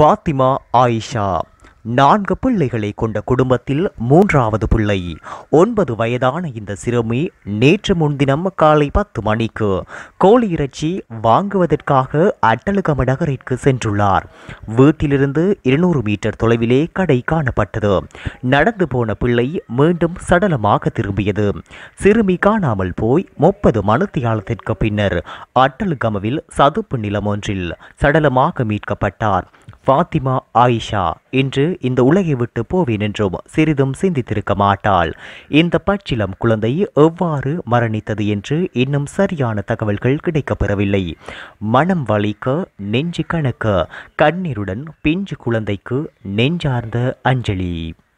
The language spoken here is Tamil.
ஃபாத்திமா ஆயிஷா நான்கு பிள்ளைகளை கொண்ட குடும்பத்தில் மூன்றாவது பிள்ளை ஒன்பது வயதான இந்த சிறுமி நேற்று முன்தினம் காலை பத்து மணிக்கு கோழி இறைச்சி வாங்குவதற்காக அட்டலுகம நகரிற்கு சென்றுள்ளார் வீட்டிலிருந்து இருநூறு மீட்டர் தொலைவிலே கடை காணப்பட்டது நடந்து போன பிள்ளை மீண்டும் சடலமாக திரும்பியது சிறுமி காணாமல் போய் முப்பது மணித்தியாலத்திற்கு பின்னர் அட்டலுகமவில் சதுப்பு நிலம் ஒன்றில் சடலமாக மீட்கப்பட்டார் ஃபாத்திமா ஆயிஷா இன்று இந்த உலகை விட்டு போவேன் என்றும் சிறிதும் சிந்தித்திருக்க மாட்டாள் இந்த பச்சிலம் குழந்தை எவ்வாறு மரணித்தது என்று இன்னும் சரியான தகவல்கள் கிடைக்கப்பெறவில்லை மனம் வலிக்க நெஞ்சு கணக்க கண்ணீருடன் பிஞ்சு குழந்தைக்கு நெஞ்சார்ந்த அஞ்சலி